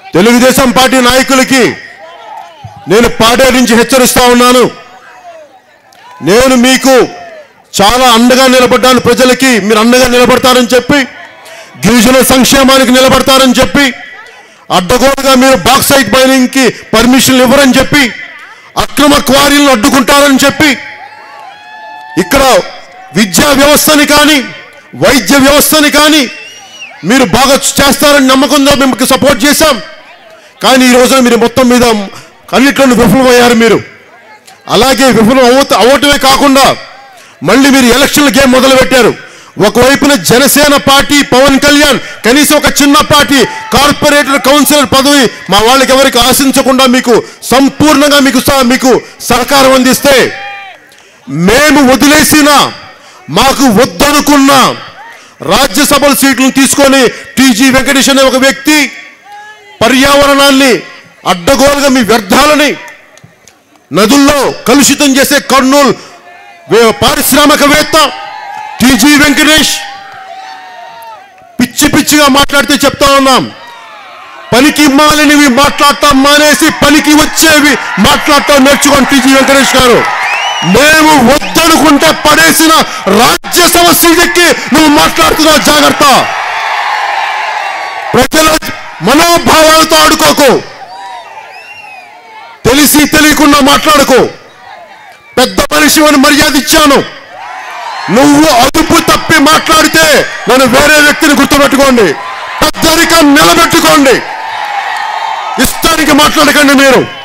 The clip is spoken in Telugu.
తెలుగుదేశం పార్టీ నాయకులకి నేను పాడే నుంచి హెచ్చరిస్తా ఉన్నాను నేను మీకు చాలా అండగా నిలబడ్డాను ప్రజలకి మీరు అండగా నిలబడతారని చెప్పి గిరిజన సంక్షేమానికి నిలబడతారని చెప్పి అడ్డగోలుగా మీరు బాక్సైట్ మైనింగ్కి పర్మిషన్లు ఇవ్వరని చెప్పి అక్రమ క్వారీలను అడ్డుకుంటారని చెప్పి ఇక్కడ విద్యా వ్యవస్థని కానీ వైద్య వ్యవస్థని కానీ మీరు బాగా చేస్తారని నమ్మకంతో మేము సపోర్ట్ చేశాం కానీ ఈ రోజున మీరు మొత్తం మీద అన్నిట్లోనూ విఫలమయ్యారు మీరు అలాగే విఫలం అవ్వ అవ్వటమే కాకుండా మళ్ళీ మీరు ఎలక్షన్ గేమ్ మొదలు పెట్టారు ఒకవైపున జనసేన పార్టీ పవన్ కళ్యాణ్ కనీసం ఒక చిన్న పార్టీ కార్పొరేటర్ కౌన్సిలర్ పదవి మా వాళ్ళకి ఎవరికి ఆశించకుండా మీకు సంపూర్ణంగా మీకు సహ- మీకు సహకారం అందిస్తే మేము వదిలేసిన మాకు వద్దనుకున్న రాజ్యసభల సీట్లను తీసుకొని టీజీ వెంకటేష్ అనే ఒక వ్యక్తి పర్యావరణాన్ని అడ్డగోలుగా మీ వ్యర్థాలని నదుల్లో కలుషితం చేసే కర్నూలు వే- పారిశ్రామికవేత్త టీజీ వెంకటేష్ పిచ్చి పిచ్చిగా మాట్లాడితే చెప్తా ఉన్నాం పనికి మాలినవి మాట్లాడటం మానేసి పనికి వచ్చేవి మాట్లాడటం నేర్చుకోండి టీజీ వెంకటేష్ గారు మేము వద్దనుకుంటే పడేసిన రాజ్యసభ సీటెక్కి నువ్వు మాట్లాడుతున్నావు జాగ్రత్త ప్రజల మనోభావాలతో ఆడుకోకు తెలిసి తెలియకుండా మాట్లాడుకో పెద్ద మనిషి అని మర్యాద ఇచ్చాను నువ్వు అదుపు తప్పి మాట్లాడితే నేను వేరే వ్యక్తిని గుర్తుపెట్టుకోండి పెద్దరికం నిలబెట్టుకోండి ఇష్టానికి మాట్లాడకండి మీరు